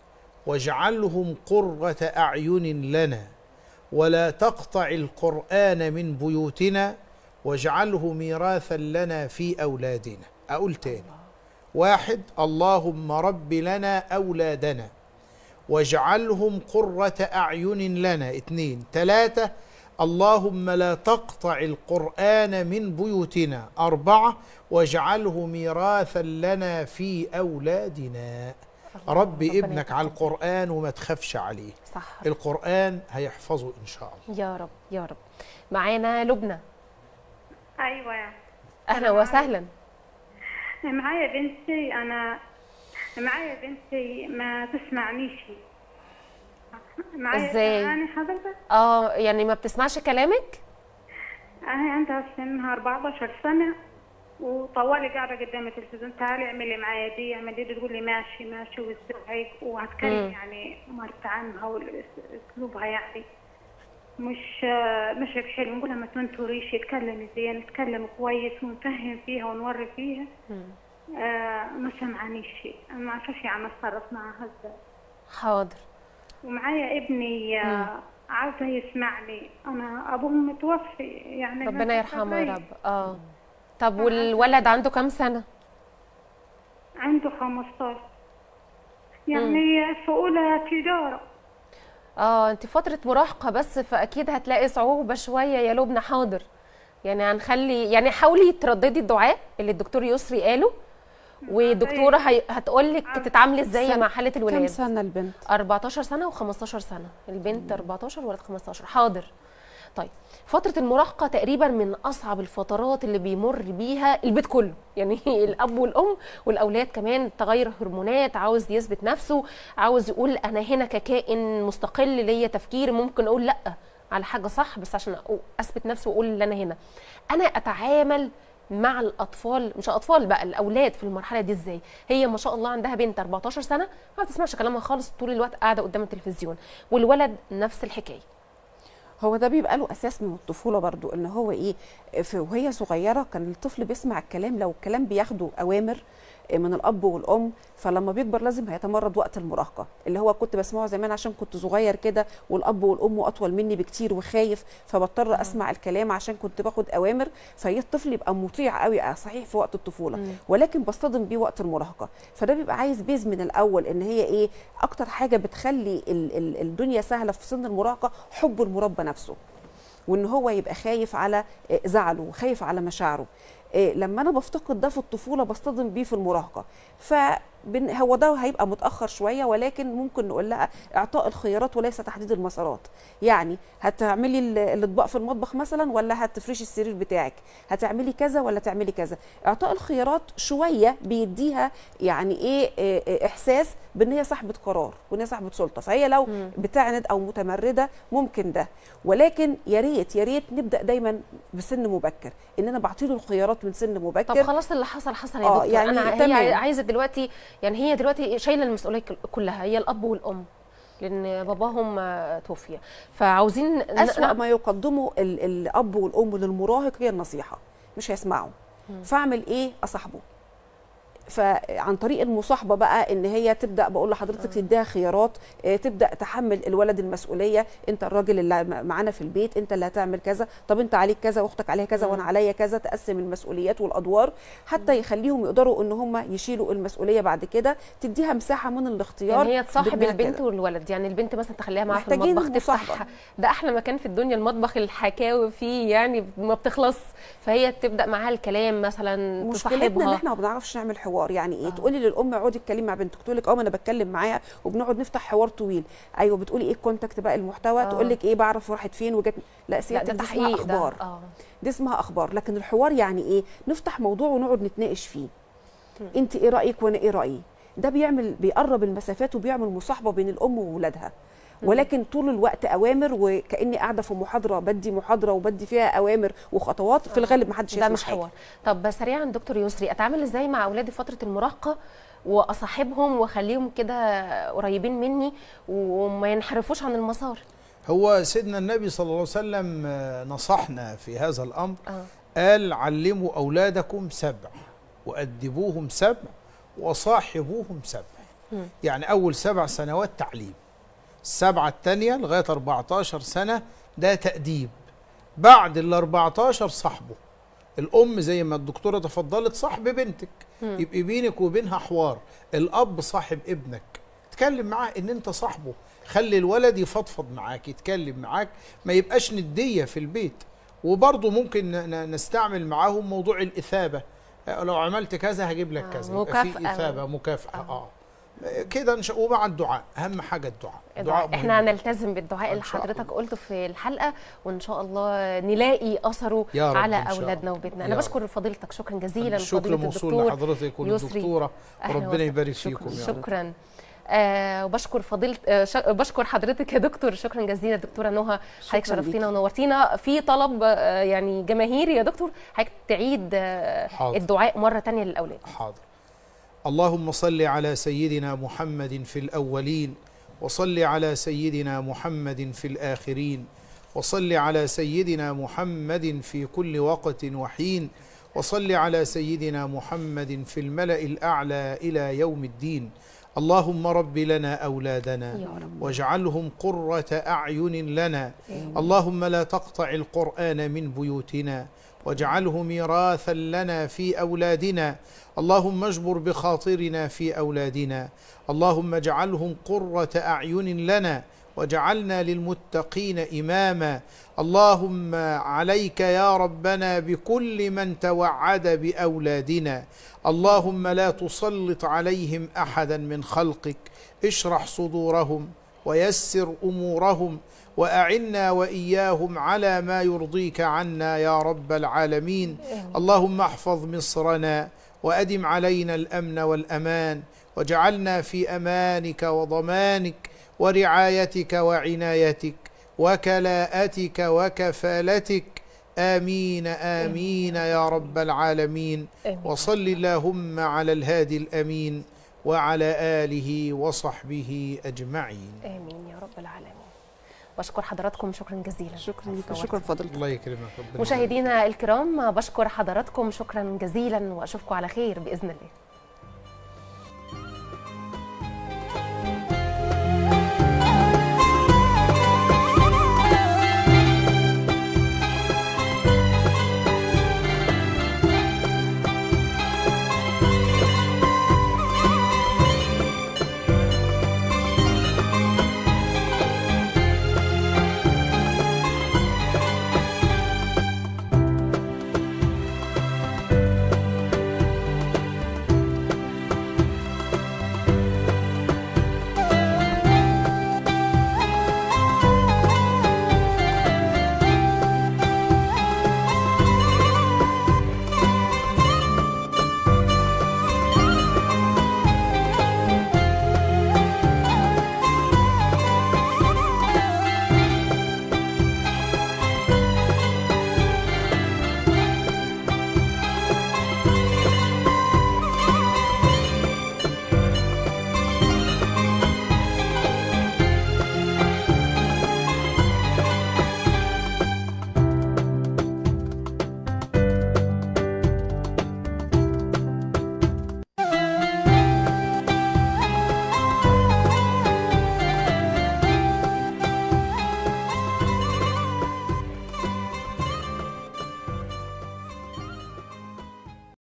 واجعلهم قرة أعين لنا ولا تقطع القرآن من بيوتنا واجعله ميراثا لنا في أولادنا أقول تاني واحد اللهم رب لنا أولادنا واجعلهم قرة أعين لنا اثنين ثلاثة اللهم لا تقطع القرآن من بيوتنا أربعة واجعله ميراثا لنا في أولادنا ربي ربنا ابنك على يتقبل. القرآن وما تخافش عليه صح القرآن هيحفظه إن شاء الله يا رب يا رب معانا لبنى ايوه اهلا وسهلا معايا بنتي انا معايا بنتي ما تسمعنيش معايا إزاي؟ يعني حضرتك اه يعني ما بتسمعش كلامك انا عندها سنها 14 سنه وطوالي قاعده قدام التلفزيون تعالي اعملي معايا دي اعملي دي تقول لي ماشي ماشي وازاي وهتكلم مم. يعني مرت عنها واسلوبها يعني مش مش بحلو نقول لها ما تنطريش اتكلمي زين اتكلم كويس ونفهم فيها ونوري فيها آه ما سمعنيش ما عارفاش يعني اتصرف معاها ازاي حاضر ومعايا ابني آه عاوزه يسمعني انا ابوه متوفي يعني ربنا ما يرحمه يا تقدري. رب اه طب والولد عنده كام سنه عنده 15 يعني في اولى تجاره اه انت فتره مراهقه بس فاكيد هتلاقي صعوبه شويه يا لبنى حاضر يعني هنخلي يعني حاولي ترددي الدعاء اللي الدكتور يسري قاله ودكتوره هي... هتقول لك تتعاملي ازاي سنة- مع حاله الولاد كم سنه البنت 14 سنه و15 سنه البنت 14 ولد 15 حاضر طيب فترة المراهقة تقريبا من أصعب الفترات اللي بيمر بيها البيت كله يعني الأب والأم والأولاد كمان تغير هرمونات عاوز يثبت نفسه عاوز يقول أنا هنا ككائن مستقل ليا تفكير ممكن أقول لأ على حاجة صح بس عشان أقو- أثبت نفسي وأقول إن أنا هنا أنا أتعامل مع الأطفال مش الأطفال بقى الأولاد في المرحلة دي إزاي هي ما شاء الله عندها بنت 14 سنة ما بتسمعش كلامها خالص طول الوقت قاعدة قدام التلفزيون والولد نفس الحكاية هو ده بيبقى له اساس من الطفوله برضو ان هو ايه في وهي صغيره كان الطفل بيسمع الكلام لو الكلام بياخده اوامر من الاب والام فلما بيكبر لازم هيتمرد وقت المراهقه اللي هو كنت بسمعه زمان عشان كنت صغير كده والاب والام اطول مني بكتير وخايف فبضطر اسمع الكلام عشان كنت باخد اوامر فهي الطفل يبقى مطيع قوي آه صحيح في وقت الطفوله مم. ولكن بصطدم بيه وقت المراهقه فده بيبقى عايز بيز من الاول ان هي ايه اكتر حاجه بتخلي ال- ال- الدنيا سهله في سن المراهقه حب المربى نفسه وان هو يبقى خايف على آه، زعله وخايف على مشاعره آه، لما انا بفتقد ده في الطفوله بصطدم بيه في المراهقه فهو ده هيبقى متاخر شويه ولكن ممكن نقول لها اعطاء الخيارات وليس تحديد المسارات يعني هتعملي ال- الاطباق في المطبخ مثلا ولا هتفرشي السرير بتاعك هتعملي كذا ولا تعملي كذا اعطاء الخيارات شويه بيديها يعني ايه آه، آه، احساس بان هي صاحبه قرار وان هي صاحبه سلطه فهي لو بتعند او متمرده ممكن ده ولكن يا ريت يا ريت نبدا دايما بسن مبكر ان انا بعطي له الخيارات من سن مبكر طب خلاص اللي حصل حصل يا آه، دكتور يعني انا هي تمام. عايزه دلوقتي يعني هي دلوقتي شايله المسؤوليه كل- كلها هي الاب والام لان باباهم آه، توفي فعاوزين ن- أسوأ ن- ما يقدمه ال- الأب والأم للمراهق هي النصيحة مش هيسمعوا فاعمل إيه أصاحبه فعن طريق المصاحبه بقى ان هي تبدا بقول لحضرتك تديها خيارات آه، تبدا تحمل الولد المسؤوليه انت الراجل اللي م- معانا في البيت انت اللي هتعمل كذا طب انت عليك كذا واختك عليها كذا وانا عليا كذا تقسم المسؤوليات والادوار حتى يخليهم يقدروا ان هم يشيلوا المسؤوليه بعد كده تديها مساحه من الاختيار يعني هي تصاحب بإنها البنت كده. والولد يعني البنت مثلا تخليها معاها في محتاجين المطبخ تفتح المصاحبة. ده احلى مكان في الدنيا المطبخ الحكاوي فيه يعني ما بتخلص فهي تبدا معاها الكلام مثلا مشكلتنا ان تصاحبها احنا ما بنعرفش نعمل حوار يعني ايه تقولي للام اقعدي اتكلمي مع بنتك تقول لك اه ما انا بتكلم معاها وبنقعد نفتح حوار طويل ايوه بتقولي ايه الكونتاكت بقى المحتوى آه. تقول لك ايه بعرف راحت فين وجت لا لا سيادتك ده دي اسمها تحقيق ده اخبار اه دي اسمها اخبار لكن الحوار يعني ايه نفتح موضوع ونقعد نتناقش فيه انت ايه رايك وانا ايه رايي ده بيعمل بيقرب المسافات وبيعمل مصاحبه بين الام وولادها ولكن طول الوقت اوامر وكاني قاعده في محاضره بدي محاضره وبدي فيها اوامر وخطوات في الغالب ما حدش ده يسمع مش حاجة. حوار طب سريعا دكتور يسري اتعامل ازاي مع اولادي في فتره المراهقه واصاحبهم واخليهم كده قريبين مني وما ينحرفوش عن المسار هو سيدنا النبي صلى الله عليه وسلم آه، نصحنا في هذا الأمر اه قال علموا أولادكم سبع وأدبوهم سبع وصاحبوهم سبع مم. يعني أول سبع سنوات تعليم السبعة التانية لغاية 14 سنة ده تأديب بعد ال 14 صاحبه الأم زي ما الدكتورة تفضلت صاحب بنتك مم. يبقى بينك وبينها حوار الأب صاحب ابنك اتكلم معاه ان انت صاحبه خلي الولد يفضفض معاك يتكلم معاك ما يبقاش ندية في البيت وبرضه ممكن ن- ن- نستعمل معاهم موضوع الإثابة آه، لو عملت كذا هجيب لك آه، كذا يبقى في مكافأة. إثابة مكافأة اه, آه. كده إن شاء ومع الدعاء أهم حاجة الدعاء الدعاء. مهم. احنا هنلتزم بالدعاء اللي إن شاء حضرتك الله. قلته في الحلقه وان شاء الله نلاقي اثره يا رب على إن شاء اولادنا الله. وبيتنا يا انا رب. بشكر فضيلتك شكرا جزيلا الشكر فضيله موصول الدكتور لحضرتك يسري. وللدكتورة أهلا وربنا وسهلا. يبارك فيكم يا رب شكرا آه وبشكر فضيله آه ش- بشكر حضرتك يا دكتور شكرا جزيلا دكتوره نهى حضرتك شكراً شرفتينا ليكي. ونورتينا في طلب آه يعني جماهيري يا دكتور حضرتك تعيد آه حاضر. الدعاء مره تانية للاولاد حاضر اللهم صل على سيدنا محمد في الأولين وصل على سيدنا محمد في الآخرين وصل على سيدنا محمد في كل وقت وحين وصل على سيدنا محمد في الملأ الأعلى إلى يوم الدين اللهم رب لنا أولادنا يا رب. واجعلهم قرة أعين لنا اللهم لا تقطع القرآن من بيوتنا واجعله ميراثا لنا في أولادنا اللهم اجبر بخاطرنا في أولادنا اللهم اجعلهم قرة أعين لنا وجعلنا للمتقين إماما اللهم عليك يا ربنا بكل من توعد بأولادنا اللهم لا تسلط عليهم أحدا من خلقك اشرح صدورهم ويسر أمورهم وأعنا وإياهم على ما يرضيك عنا يا رب العالمين اللهم احفظ مصرنا وأدم علينا الأمن والأمان واجعلنا في أمانك وضمانك ورعايتك وعنايتك وكلاءتك وكفالتك آمين آمين يا رب العالمين آمين. وصل اللهم على الهادي الأمين وعلى آله وصحبه أجمعين امين يا رب العالمين بشكر حضراتكم شكرا جزيلا شكرا لك شكرا فضلتك الله يكرمك ربنا مشاهدينا الكرام بشكر حضراتكم شكرا جزيلا واشوفكم على خير باذن الله